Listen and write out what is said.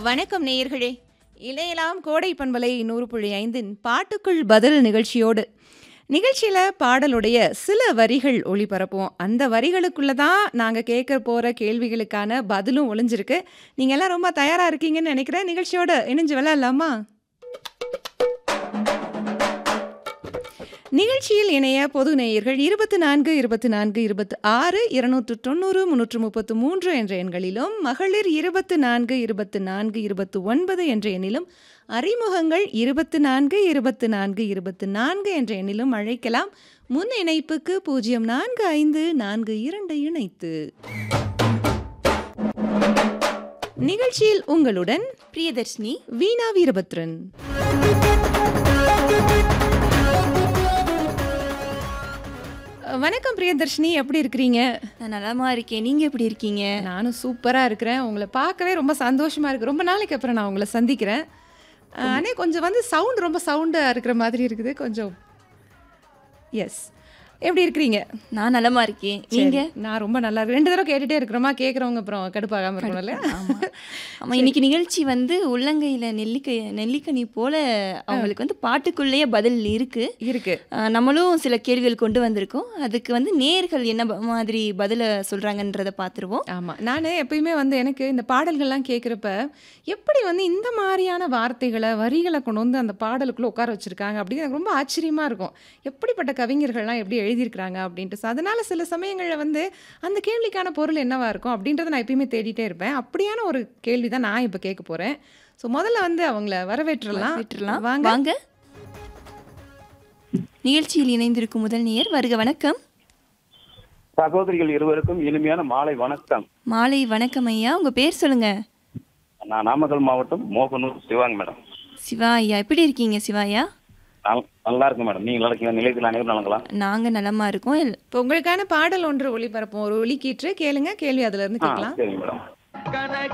வணக்கம் நேயர்களே இளையலாம் கோடை பண்பலை நூறு புள்ளி ஐந்தின் பாட்டுக்குள் பதில் நிகழ்ச்சியோடு நிகழ்ச்சியில் பாடலுடைய சில வரிகள் ஒளிபரப்போம் அந்த வரிகளுக்குள்ள தான் நாங்கள் கேட்க போகிற கேள்விகளுக்கான பதிலும் ஒளிஞ்சிருக்கு நீங்கள் எல்லாம் ரொம்ப தயாராக இருக்கீங்கன்னு நினைக்கிறேன் நிகழ்ச்சியோட இணைஞ்சு விளையாடலாமா நிகழ்ச்சியில் இணைய பொது நேயர்கள் இருபத்தி நான்கு இருபத்தி நான்கு இருபத்தி ஆறு இருநூற்று தொண்ணூறு முன்னூற்று முப்பத்து மூன்று என்ற எண்களிலும் மகளிர் இருபத்து நான்கு இருபத்து நான்கு இருபத்து ஒன்பது என்ற எண்ணிலும் அறிமுகங்கள் இருபத்து நான்கு இருபத்து நான்கு இருபத்து நான்கு என்ற எண்ணிலும் அழைக்கலாம் முன் இணைப்புக்கு பூஜ்ஜியம் நான்கு ஐந்து நான்கு இரண்டு இணைத்து நிகழ்ச்சியில் உங்களுடன் பிரியதர்ஷினி வீணா வீரபத்ரன் வணக்கம் பிரியதர்ஷினி எப்படி இருக்கிறீங்க நான் நலமா இருக்கேன் நீங்க எப்படி இருக்கீங்க நானும் சூப்பராக இருக்கிறேன் உங்களை பார்க்கவே ரொம்ப சந்தோஷமாக இருக்கு ரொம்ப நாளைக்கு அப்புறம் நான் உங்களை சந்திக்கிறேன் ஆனால் கொஞ்சம் வந்து சவுண்ட் ரொம்ப சவுண்டாக இருக்கிற மாதிரி இருக்குது கொஞ்சம் எஸ் எப்படி இருக்கிறீங்க நான் நலமா இருக்கேன் நீங்க சரி, நான் ரொம்ப நல்லா இருக்கு ரெண்டு தடவை கேட்டுட்டே இருக்கிறோமா கேட்குறவங்க அப்புறம் கடுப்பாகாமல் இருக்கணும்ல ஆமா ஆமா இன்னைக்கு நிகழ்ச்சி வந்து உள்ளங்கையில நெல்லிக்கை நெல்லிக்கனி போல அவங்களுக்கு வந்து பாட்டுக்குள்ளேயே பதில் இருக்கு இருக்கு ஆஹ் நம்மளும் சில கேள்விகள் கொண்டு வந்திருக்கோம் அதுக்கு வந்து நேர்கள் என்ன ப- மாதிரி பதில சொல்றாங்கன்றத பார்த்துருவோம் ஆமாம் நான் எப்பயுமே வந்து எனக்கு இந்த பாடல்கள்லாம் கேட்குறப்ப எப்படி வந்து இந்த மாதிரியான வார்த்தைகளை வரிகளை கொண்டு வந்து அந்த பாடலுக்குள்ளே உட்கார வச்சுருக்காங்க அப்படின்னு எனக்கு ரொம்ப ஆச்சரியமாக இருக்கும் எப்படிப்பட்ட கவிஞர்கள்லாம் எப்படி எழுதியிருக்கிறாங்க அப்படின்ட்டு ஸோ அதனால் சில சமயங்களில் வந்து அந்த கேள்விக்கான பொருள் என்னவா இருக்கும் அப்படின்றத நான் எப்பயுமே தேடிட்டே இருப்பேன் அப்படியான ஒரு கேள்வி தான் நான் இப்போ கேட்க போகிறேன் ஸோ முதல்ல வந்து அவங்கள வரவேற்றலாம் விட்டுறலாம் வாங்க வாங்க நிகழ்ச்சியில் இணைந்திருக்கும் முதல் நேயர் வருக வணக்கம் சகோதரிகள் இருவருக்கும் இனிமையான மாலை வணக்கம் மாலை வணக்கம் ஐயா உங்க பேர் சொல்லுங்க நான் நாமக்கல் மாவட்டம் மோகனூர் சிவாங்க மேடம் சிவா ஐயா எப்படி இருக்கீங்க சிவா ஐயா நல்- நல்லா இருக்கு மேடம் நீங்க நல்லா இருக்கீங்க நிலையத்தில் அனைவரும் நலங்களா நாங்க நலமா இருக்கோம் எல்- இப்போ உங்களுக்கான பாடல் ஒன்று ஒளிபரப்போம் ஒரு ஒலிக்கீற்று கேளுங்க கேள்வி அதுல இருந்து ஆ கேட்கலாம் சரிங்க மேடம் கனக